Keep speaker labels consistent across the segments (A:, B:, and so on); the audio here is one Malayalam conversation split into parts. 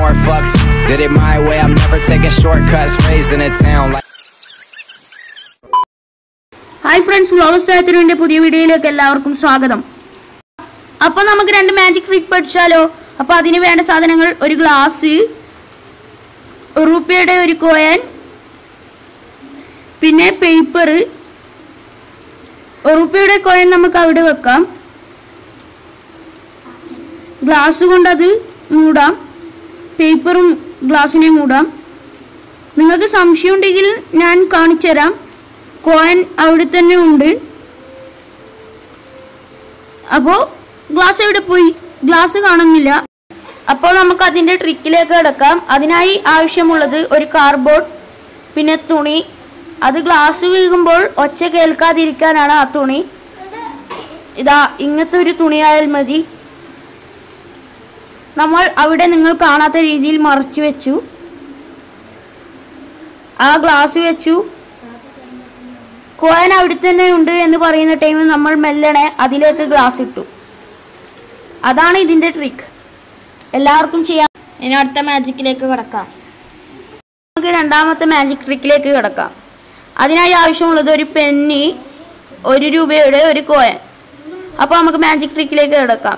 A: more fucks. Did it my way, I'm never taking shortcuts. Raised in a town like.
B: Hi friends വ്ലോഗസ്ഥാനത്തിനുവിൻ്റെ പുതിയ വീഡിയോയിലേക്ക് എല്ലാവർക്കും സ്വാഗതം അപ്പോൾ നമുക്ക് രണ്ട് മാജിക് ട്രിക്ക് പഠിച്ചാലോ അപ്പോൾ അതിന് വേണ്ട സാധനങ്ങൾ ഒരു ഗ്ലാസ് റുപ്യയുടെ ഒരു കോയൻ പിന്നെ പേപ്പർ റുപ്യയുടെ കോയൻ നമുക്ക് അവിടെ വെക്കാം ഗ്ലാസ് കൊണ്ട് അത് മൂടാം പേപ്പറും ഗ്ലാസ്സിനെ മൂടാം നിങ്ങൾക്ക് സംശയം ഉണ്ടെങ്കിൽ ഞാൻ കാണിച്ചു തരാം കോയിൻ അവിടെ തന്നെ ഉണ്ട് അപ്പോൾ ഗ്ലാസ് എവിടെ പോയി ഗ്ലാസ് കാണുന്നില്ല അപ്പോൾ നമുക്ക് അതിൻ്റെ ട്രിക്കിലേക്ക് കിടക്കാം അതിനായി ആവശ്യമുള്ളത് ഒരു കാർഡ്ബോർഡ് പിന്നെ തുണി അത് ഗ്ലാസ് വീകുമ്പോൾ ഒച്ച കേൾക്കാതിരിക്കാനാണ് ആ തുണി ഇതാ ഇങ്ങനത്തെ ഒരു തുണിയായാൽ മതി നമ്മൾ അവിടെ നിങ്ങൾ കാണാത്ത രീതിയിൽ മറച്ചു വെച്ചു ആ ഗ്ലാസ് വെച്ചു കോയൻ അവിടെ തന്നെ ഉണ്ട് എന്ന് പറയുന്ന ടൈമിൽ നമ്മൾ മെല്ലണെ അതിലേക്ക് ഗ്ലാസ് ഇട്ടു അതാണ് ഇതിന്റെ ട്രിക്ക് എല്ലാവർക്കും ചെയ്യാം
C: ഇനി അടുത്ത മാജിക്കിലേക്ക് കിടക്കാം
B: നമുക്ക് രണ്ടാമത്തെ മാജിക് ട്രിക്കിലേക്ക് കിടക്കാം അതിനായി ആവശ്യമുള്ളത് ഒരു പെന്നി ഒരു രൂപയുടെ ഒരു കോയൻ അപ്പോൾ നമുക്ക് മാജിക് ട്രിക്കിലേക്ക് കിടക്കാം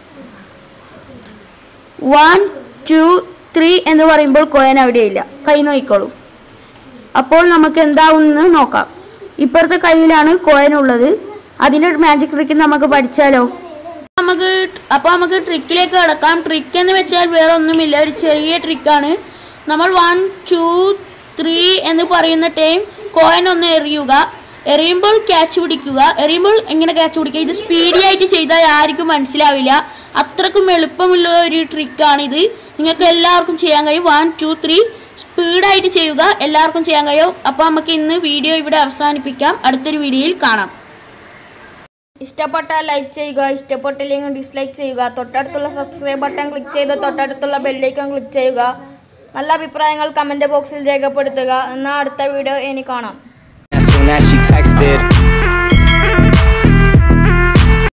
B: വൺ ടു ത്രീ എന്ന് പറയുമ്പോൾ കോയൻ അവിടെയില്ല കൈ നോക്കിക്കോളൂ അപ്പോൾ നമുക്ക് എന്താവുമെന്ന് നോക്കാം ഇപ്പുറത്തെ കയ്യിലാണ് കോയൻ ഉള്ളത് അതിൻ്റെ മാജിക് ട്രിക്ക് നമുക്ക് പഠിച്ചാലോ നമുക്ക് അപ്പോൾ നമുക്ക് ട്രിക്കിലേക്ക് കിടക്കാം ട്രിക്ക് എന്ന് വെച്ചാൽ വേറെ ഒന്നുമില്ല ഒരു ചെറിയ ട്രിക്കാണ് നമ്മൾ വൺ ടു ത്രീ എന്ന് പറയുന്ന ടൈം കോയിൻ ഒന്ന് എറിയുക എറിയുമ്പോൾ ക്യാച്ച് പിടിക്കുക എറിയുമ്പോൾ എങ്ങനെ ക്യാച്ച് പിടിക്കുക ഇത് സ്പീഡി ആയിട്ട് ചെയ്താൽ ആർക്കും മനസ്സിലാവില്ല അത്രക്കും എളുപ്പമുള്ള ഒരു ട്രിക്കാണിത് നിങ്ങൾക്ക് എല്ലാവർക്കും ചെയ്യാൻ കഴിയും വൺ ടു ത്രീ സ്പീഡായിട്ട് ചെയ്യുക എല്ലാവർക്കും ചെയ്യാൻ കഴിയും അപ്പോൾ നമുക്ക് ഇന്ന് വീഡിയോ ഇവിടെ അവസാനിപ്പിക്കാം അടുത്തൊരു വീഡിയോയിൽ കാണാം
C: ഇഷ്ടപ്പെട്ടാൽ ലൈക്ക് ചെയ്യുക ഇഷ്ടപ്പെട്ടില്ലെങ്കിൽ ഡിസ്ലൈക്ക് ചെയ്യുക തൊട്ടടുത്തുള്ള സബ്സ്ക്രൈബ് ബട്ടൺ ക്ലിക്ക് ചെയ്ത് തൊട്ടടുത്തുള്ള ബെല്ലൈക്കൺ ക്ലിക്ക് ചെയ്യുക നല്ല അഭിപ്രായങ്ങൾ കമൻറ്റ് ബോക്സിൽ രേഖപ്പെടുത്തുക എന്നാൽ അടുത്ത വീഡിയോ ഇനി കാണാം
A: As soon as she texted,